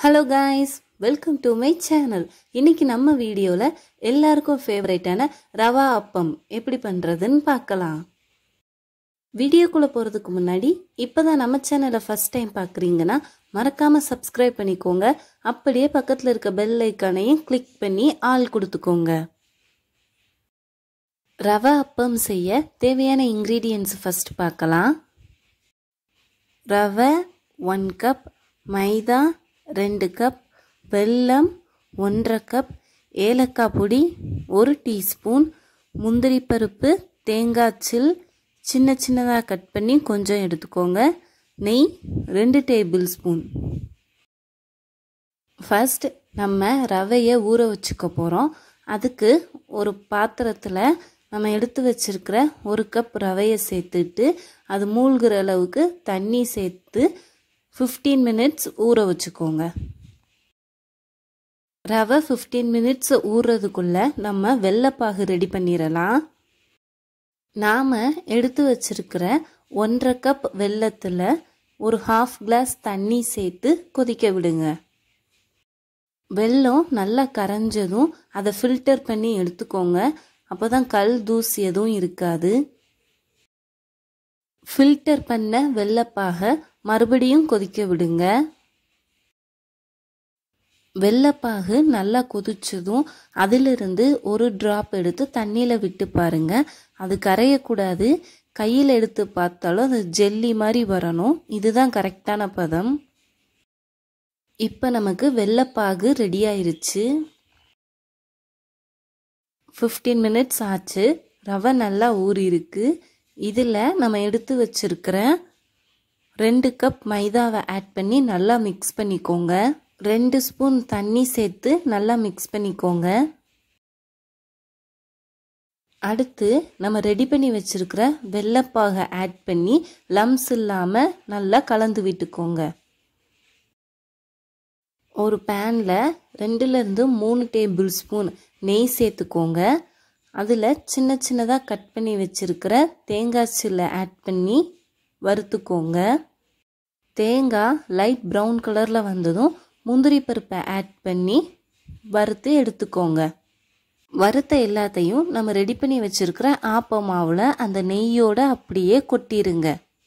hello guys welcome to my channel இன்னைக்கு நம்ம வீடியோவில் எல்லாருக்கும் ஃபேவரேட்டான ரவா அப்பம் எப்படி பண்ணுறதுன்னு பார்க்கலாம் வீடியோக்குள்ளே போகிறதுக்கு முன்னாடி இப்போ தான் நம்ம சேனலை ஃபஸ்ட் டைம் பார்க்குறீங்கன்னா மறக்காமல் சப்ஸ்கிரைப் பண்ணிக்கோங்க அப்படியே பக்கத்தில் இருக்க பெல் ஐக்கானையும் கிளிக் பண்ணி ஆள் கொடுத்துக்கோங்க ரவா அப்பம் செய்ய தேவையான இன்க்ரீடியன்ஸ் ஃபஸ்ட் பார்க்கலாம் ரவை ஒன் கப் மைதா ரெண்டு கப் வெல்லம் ஒன்றரை கப் ஏலக்காய் பொடி ஒரு டீஸ்பூன் முந்திரி பருப்பு தேங்காய் சில் சின்ன சின்னதாக கட் பண்ணி கொஞ்சம் எடுத்துக்கோங்க நெய் ரெண்டு டேபிள் ஸ்பூன் ஃபர்ஸ்ட் நம்ம ரவையை ஊற வச்சுக்க போகிறோம் அதுக்கு ஒரு பாத்திரத்தில் நம்ம எடுத்து வச்சிருக்கிற ஒரு கப் ரவையை சேர்த்துட்டு அது மூழ்கிற அளவுக்கு தண்ணி சேர்த்து ஃபிஃப்டீன் மினிட்ஸ் ஊற வச்சுக்கோங்க ரவை ஃபிஃப்டீன் மினிட்ஸ் ஊறுறதுக்குள்ளே நம்ம வெள்ளைப்பாகு ரெடி பண்ணிடலாம் நாம் எடுத்து வச்சிருக்கிற ஒன்றரை கப் வெள்ளத்தில் ஒரு ஹாஃப் கிளாஸ் தண்ணி சேர்த்து கொதிக்க விடுங்க வெல்லம் நல்லா கரைஞ்சதும் அதை ஃபில்டர் பண்ணி எடுத்துக்கோங்க அப்போ தான் கல் தூசி எதுவும் இருக்காது ஃபில்டர் பண்ண வெள்ளப்பாக மறுபடியும் கொதிக்க விடுங்க வெள்ளைப்பாகு நல்லா கொதிச்சதும் அதிலிருந்து ஒரு ட்ராப் எடுத்து தண்ணியில் விட்டு பாருங்க அது கரையக்கூடாது கையில் எடுத்து பார்த்தாலும் அது ஜெல்லி மாதிரி வரணும் இதுதான் கரெக்டான பதம் இப்போ நமக்கு வெள்ளைப்பாகு ரெடி ஆயிருச்சு ஃபிஃப்டீன் மினிட்ஸ் ஆச்சு ரவை நல்லா ஊறியிருக்கு இதில் நம்ம எடுத்து வச்சிருக்கிற ரெண்டு கப் மைதாவை ஆட் பண்ணி நல்லா மிக்ஸ் பண்ணிக்கோங்க ரெண்டு ஸ்பூன் தண்ணி சேர்த்து நல்லா மிக்ஸ் பண்ணிக்கோங்க அடுத்து நம்ம ரெடி பண்ணி வச்சிருக்கிற வெள்ளைப்பாகை ஆட் பண்ணி லம்ஸ் இல்லாமல் நல்லா கலந்து விட்டுக்கோங்க ஒரு பேனில் ரெண்டுலேருந்து மூணு டேபிள் ஸ்பூன் நெய் சேர்த்துக்கோங்க அதில் சின்ன சின்னதாக கட் பண்ணி வச்சுருக்கிற தேங்காய் சில்லை ஆட் பண்ணி வறுத்துக்கோங்க தேங்காய் லைட் ப்ரௌன் கலரில் வந்ததும் முந்திரி பருப்பை ஆட் பண்ணி வறுத்து எடுத்துக்கோங்க வறுத்த எல்லாத்தையும் நம்ம ரெடி பண்ணி வச்சுருக்கிற ஆப்ப மாவில் அந்த நெய்யோட அப்படியே கொட்டிருங்க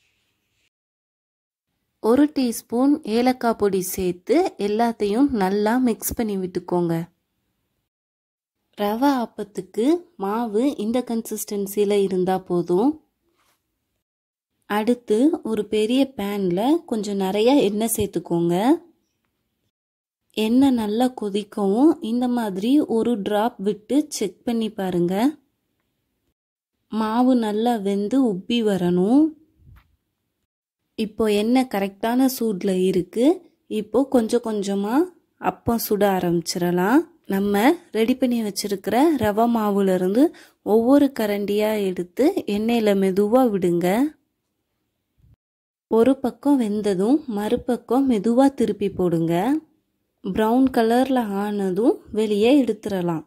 ஒரு டீஸ்பூன் ஏலக்காய் பொடி சேர்த்து எல்லாத்தையும் நல்லா மிக்ஸ் பண்ணி விட்டுக்கோங்க ரவை ஆப்பத்துக்கு மாவு இந்த கன்சிஸ்டன்சியில் இருந்தால் போதும் அடுத்து ஒரு பெரிய பேனில் கொஞ்சம் நிறைய எண்ணெய் சேர்த்துக்கோங்க எண்ணெய் நல்லா கொதிக்கவும் இந்த மாதிரி ஒரு ட்ராப் விட்டு செக் பண்ணி பாருங்க மாவு நல்லா வெந்து உப்பி வரணும் இப்போ எண்ணெய் கரெக்டான சூடில் இருக்குது இப்போ கொஞ்சம் கொஞ்சமாக அப்பம் சுட ஆரம்பிச்சிடலாம் நம்ம ரெடி பண்ணி வச்சிருக்கிற ரவை மாவுலேருந்து ஒவ்வொரு கரண்டியாக எடுத்து எண்ணெயில் மெதுவாக விடுங்க ஒரு பக்கம் வெந்ததும் மறுபக்கம் மெதுவாக திருப்பி போடுங்க ப்ரௌன் கலரில் ஆனதும் வெளியே எடுத்துடலாம்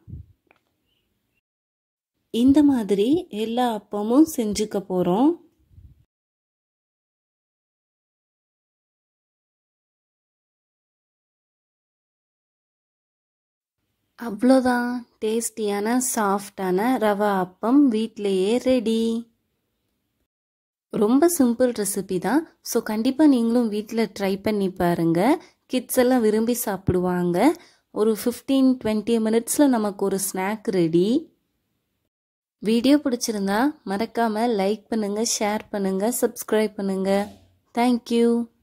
இந்த மாதிரி எல்லா அப்பமும் செஞ்சுக்க போகிறோம் அவ்வளோதான் டேஸ்டியான சாஃப்டான ரவா அப்பம் வீட்டிலையே ரெடி ரொம்ப சிம்பிள் ரெசிபி தான் ஸோ கண்டிப்பாக நீங்களும் வீட்டில் ட்ரை பண்ணி பாருங்கள் கிட்ஸ் எல்லாம் விரும்பி சாப்பிடுவாங்க ஒரு ஃபிஃப்டீன் டுவெண்ட்டி மினிட்ஸில் நமக்கு ஒரு ஸ்நாக் ரெடி வீடியோ பிடிச்சிருந்தா மறக்காமல் லைக் பண்ணுங்கள் ஷேர் பண்ணுங்கள் சப்ஸ்கிரைப் பண்ணுங்கள் தேங்க்யூ